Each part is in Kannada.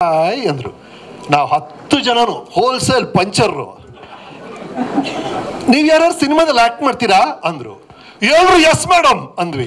ಹಾಯ್ ಅಂದ್ರು ನಾವು ಹತ್ತು ಜನನು ಹೋಲ್ಸೇಲ್ ಪಂಚರ್ರು ನೀವು ಯಾರು ಸಿನಿಮಾದಲ್ಲಿ ಆಕ್ಟ್ ಮಾಡ್ತೀರಾ ಅಂದ್ರು ಎಲ್ರು ಎಸ್ ಮೇಡಮ್ ಅಂದ್ವಿ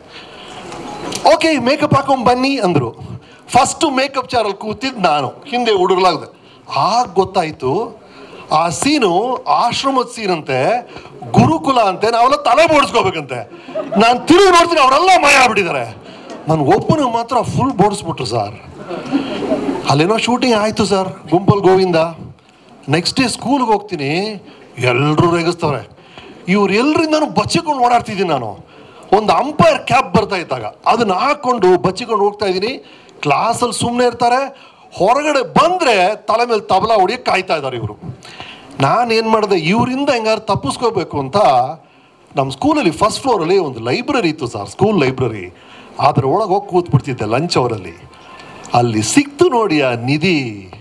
ಓಕೆ ಮೇಕಪ್ ಹಾಕೊಂಡ್ ಬನ್ನಿ ಅಂದ್ರು ಫಸ್ಟ್ ಮೇಕಪ್ ಚಾರಲ್ಲಿ ಕೂತಿದ್ದು ನಾನು ಹಿಂದೆ ಹುಡುಗಲಾಗ್ದೆ ಆಗ ಗೊತ್ತಾಯ್ತು ಆ ಸೀನು ಆಶ್ರಮದ ಸೀನ್ ಅಂತೆ ಗುರುಕುಲ ಅಂತೆ ನಾವೆಲ್ಲ ತಲೆ ಬೋಡಿಸ್ಕೋಬೇಕಂತೆ ನಾನು ತಿರುಗಿ ನೋಡ್ತೀನಿ ಅವರೆಲ್ಲ ಮಯ ಆಗ್ಬಿಟ್ಟಿದ್ದಾರೆ ನಾನು ಒಬ್ಬನಿಗೆ ಮಾತ್ರ ಫುಲ್ ಬೋಡಿಸ್ಬಿಟ್ರು ಸರ್ ಅಲ್ಲೇನೋ ಶೂಟಿಂಗ್ ಆಯಿತು ಸರ್ ಗುಂಪಲ್ ಗೋವಿಂದ ನೆಕ್ಸ್ಟ್ ಡೇ ಸ್ಕೂಲ್ಗೆ ಹೋಗ್ತೀನಿ ಎಲ್ಲರೂ ರೇಗಿಸ್ತವ್ರೆ ಇವ್ರು ಎಲ್ಲರಿಂದನೂ ಬಚ್ಚಿಕೊಂಡು ಓಡಾಡ್ತಿದ್ದೀನಿ ನಾನು ಒಂದು ಅಂಪೈರ್ ಕ್ಯಾಪ್ ಬರ್ತಾ ಇದ್ದಾಗ ಅದನ್ನ ಹಾಕೊಂಡು ಬಚ್ಚಿಕೊಂಡು ಹೋಗ್ತಾ ಇದ್ದೀನಿ ಕ್ಲಾಸಲ್ಲಿ ಸುಮ್ಮನೆ ಇರ್ತಾರೆ ಹೊರಗಡೆ ಬಂದರೆ ತಲೆ ಮೇಲೆ ತಬಲ ಹೊಡಿಯಕ್ಕೆ ಕಾಯ್ತಾ ಇದ್ದಾರೆ ಇವರು ನಾನು ಏನು ಮಾಡಿದೆ ಇವರಿಂದ ಹೆಂಗಾರು ತಪ್ಪಿಸ್ಕೋಬೇಕು ಅಂತ ನಮ್ಮ ಸ್ಕೂಲಲ್ಲಿ ಫಸ್ಟ್ ಫ್ಲೋರಲ್ಲಿ ಒಂದು ಲೈಬ್ರರಿ ಇತ್ತು ಸರ್ ಸ್ಕೂಲ್ ಲೈಬ್ರರಿ ಅದ್ರ ಒಳಗೆ ಹೋಗಿ ಕೂತ್ಬಿಡ್ತಿದ್ದೆ ಲಂಚ್ ಅವರಲ್ಲಿ ಅಲ್ಲಿ ಸಿಕ್ತು ನೋಡಿ ಆ ನಿಧಿ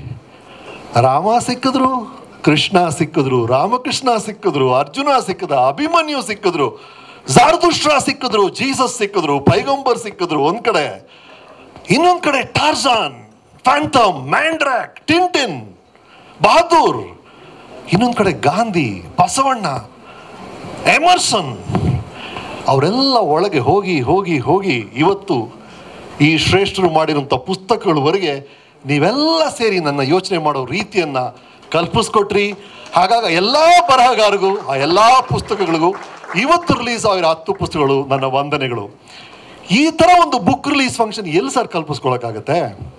ರಾಮ ಸಿಕ್ಕಿದ್ರು ಕೃಷ್ಣ ಸಿಕ್ಕಿದ್ರು ರಾಮಕೃಷ್ಣ ಸಿಕ್ಕಿದ್ರು ಅರ್ಜುನ ಸಿಕ್ಕದ ಅಭಿಮನ್ಯು ಸಿಕ್ಕಿದ್ರು ಜಾರದುಷ್ಟ್ರ ಸಿಕ್ಕಿದ್ರು ಜೀಸಸ್ ಸಿಕ್ಕಿದ್ರು ಪೈಗಂಬರ್ ಸಿಕ್ಕಿದ್ರು ಒಂದ್ ಕಡೆ ಇನ್ನೊಂದ್ ಕಡೆ Tarzan Phantom Mandrake Tintin Bahadur ಇನ್ನೊಂದ್ ಕಡೆ ಗಾಂಧಿ ಬಸವಣ್ಣ ಎಮರ್ಸನ್ ಅವರೆಲ್ಲ ಒಳಗೆ ಹೋಗಿ ಹೋಗಿ ಹೋಗಿ ಇವತ್ತು ಈ ಶ್ರೇಷ್ಠರು ಮಾಡಿರುವಂಥ ಪುಸ್ತಕಗಳವರೆಗೆ ನೀವೆಲ್ಲ ಸೇರಿ ನನ್ನ ಯೋಚನೆ ಮಾಡೋ ರೀತಿಯನ್ನ ಕಲ್ಪಿಸ್ಕೊಟ್ರಿ ಹಾಗಾಗಿ ಎಲ್ಲ ಬರಹಗಾರರಿಗೂ ಆ ಎಲ್ಲ ಪುಸ್ತಕಗಳಿಗೂ ಇವತ್ತು ರಿಲೀಸ್ ಆಗಿರೋ ಹತ್ತು ಪುಸ್ತಕಗಳು ನನ್ನ ವಂದನೆಗಳು ಈ ಥರ ಒಂದು ಬುಕ್ ರಿಲೀಸ್ ಫಂಕ್ಷನ್ ಎಲ್ಲಿ ಸರ್ ಕಲ್ಪಿಸ್ಕೊಳಕ್ಕಾಗತ್ತೆ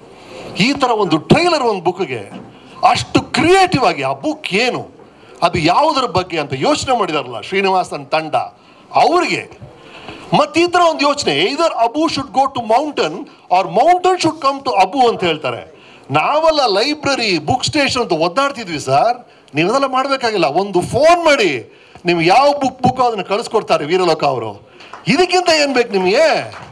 ಈ ಥರ ಒಂದು ಟ್ರೈಲರ್ ಒಂದು ಬುಕ್ಗೆ ಅಷ್ಟು ಕ್ರಿಯೇಟಿವ್ ಆಗಿ ಆ ಬುಕ್ ಏನು ಅದು ಯಾವುದರ ಬಗ್ಗೆ ಅಂತ ಯೋಚನೆ ಮಾಡಿದಾರಲ್ಲ ಶ್ರೀನಿವಾಸನ್ ತಂಡ ಅವ್ರಿಗೆ ಮತ್ತೆ ಈ ಥರ ಒಂದು ಯೋಚನೆ ಇದರ್ Abu should go to mountain or mountain should come to Abu ಅಂತ ಹೇಳ್ತಾರೆ ನಾವೆಲ್ಲ ಲೈಬ್ರರಿ ಬುಕ್ ಸ್ಟೇಷನ್ ಅಂತ ಒದ್ದಾಡ್ತಿದ್ವಿ ಸರ್ ನೀವೆಲ್ಲ ಮಾಡಬೇಕಾಗಿಲ್ಲ ಒಂದು ಫೋನ್ ಮಾಡಿ ನಿಮ್ಗೆ ಯಾವ ಬುಕ್ ಬುಕ್ ಅದನ್ನ ಕಳಿಸ್ಕೊಡ್ತಾರೆ ವೀರಲೋಕ ಅವರು ಇದಕ್ಕಿಂತ ಏನು ಬೇಕು ನಿಮಗೆ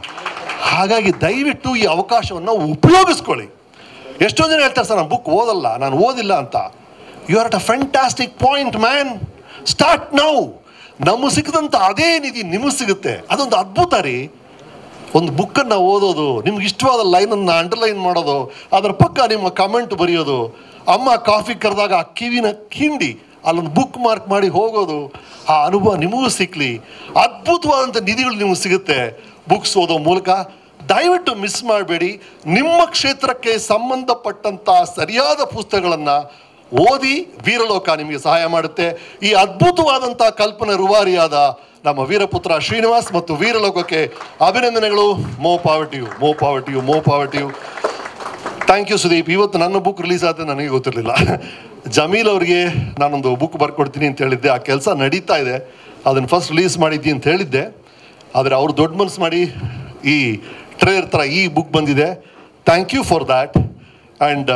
ಹಾಗಾಗಿ ದಯವಿಟ್ಟು ಈ ಅವಕಾಶವನ್ನು ಉಪಯೋಗಿಸ್ಕೊಳ್ಳಿ ಎಷ್ಟೋ ಜನ ಹೇಳ್ತಾರೆ ಸರ್ ನಾನು ಬುಕ್ ಓದಲ್ಲ ನಾನು ಓದಿಲ್ಲ ಅಂತ you are at a fantastic point man start now ನಮಗೆ ಸಿಕ್ಕದಂಥ ಅದೇ ನಿಧಿ ನಿಮಗೆ ಸಿಗುತ್ತೆ ಅದೊಂದು ಅದ್ಭುತ ರೀ ಒಂದು ಬುಕ್ಕನ್ನು ಓದೋದು ನಿಮ್ಗೆ ಇಷ್ಟವಾದ ಲೈನನ್ನು ಅಂಡರ್ಲೈನ್ ಮಾಡೋದು ಅದರ ಪಕ್ಕ ನಿಮ್ಮ ಕಮೆಂಟ್ ಬರೆಯೋದು ಅಮ್ಮ ಕಾಫಿ ಕರೆದಾಗ ಆ ಕಿವಿನ ಕಿಂಡಿ ಅಲ್ಲೊಂದು ಬುಕ್ ಮಾರ್ಕ್ ಮಾಡಿ ಹೋಗೋದು ಆ ಅನುಭವ ನಿಮಗೂ ಸಿಕ್ಕಲಿ ಅದ್ಭುತವಾದಂಥ ನಿಧಿಗಳು ನಿಮಗೆ ಸಿಗುತ್ತೆ ಬುಕ್ಸ್ ಓದೋ ಮೂಲಕ ದಯವಿಟ್ಟು ಮಿಸ್ ಮಾಡಬೇಡಿ ನಿಮ್ಮ ಕ್ಷೇತ್ರಕ್ಕೆ ಸಂಬಂಧಪಟ್ಟಂಥ ಸರಿಯಾದ ಪುಸ್ತಕಗಳನ್ನು ಓದಿ ವೀರಲೋಕ ನಿಮಗೆ ಸಹಾಯ ಮಾಡುತ್ತೆ ಈ ಅದ್ಭುತವಾದಂಥ ಕಲ್ಪನೆ ರುವಾರಿಯಾದ ನಮ್ಮ ವೀರಪುತ್ರ ಶ್ರೀನಿವಾಸ್ ಮತ್ತು ವೀರಲೋಕಕ್ಕೆ ಅಭಿನಂದನೆಗಳು ಮೋ ಪಾವಟಿಯು ಮೋ ಪಾವಟಿಯು ಮೋ ಪಾವಟಿಯು ಥ್ಯಾಂಕ್ ಯು ಸುದೀಪ್ ಇವತ್ತು ನನ್ನ ಬುಕ್ ರಿಲೀಸ್ ಆದ ನನಗೆ ಗೊತ್ತಿರಲಿಲ್ಲ ಜಮೀಲ್ ಅವರಿಗೆ ನಾನೊಂದು ಬುಕ್ ಬರ್ಕೊಡ್ತೀನಿ ಅಂತ ಹೇಳಿದ್ದೆ ಆ ಕೆಲಸ ನಡೀತಾ ಇದೆ ಅದನ್ನು ಫಸ್ಟ್ ರಿಲೀಸ್ ಮಾಡಿದ್ದಿ ಅಂತ ಹೇಳಿದ್ದೆ ಆದರೆ ಅವ್ರು ದೊಡ್ಡ ಮನಸ್ಸು ಮಾಡಿ ಈ ಟ್ರೇರ್ ಥರ ಈ ಬುಕ್ ಬಂದಿದೆ thank you for that and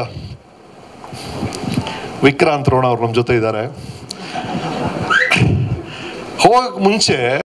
Vikrant Rona ಅವ್ರು ನಮ್ಮ ಜೊತೆ ಇದ್ದಾರೆ ಹೋಗಕ್ಕೆ ಮುಂಚೆ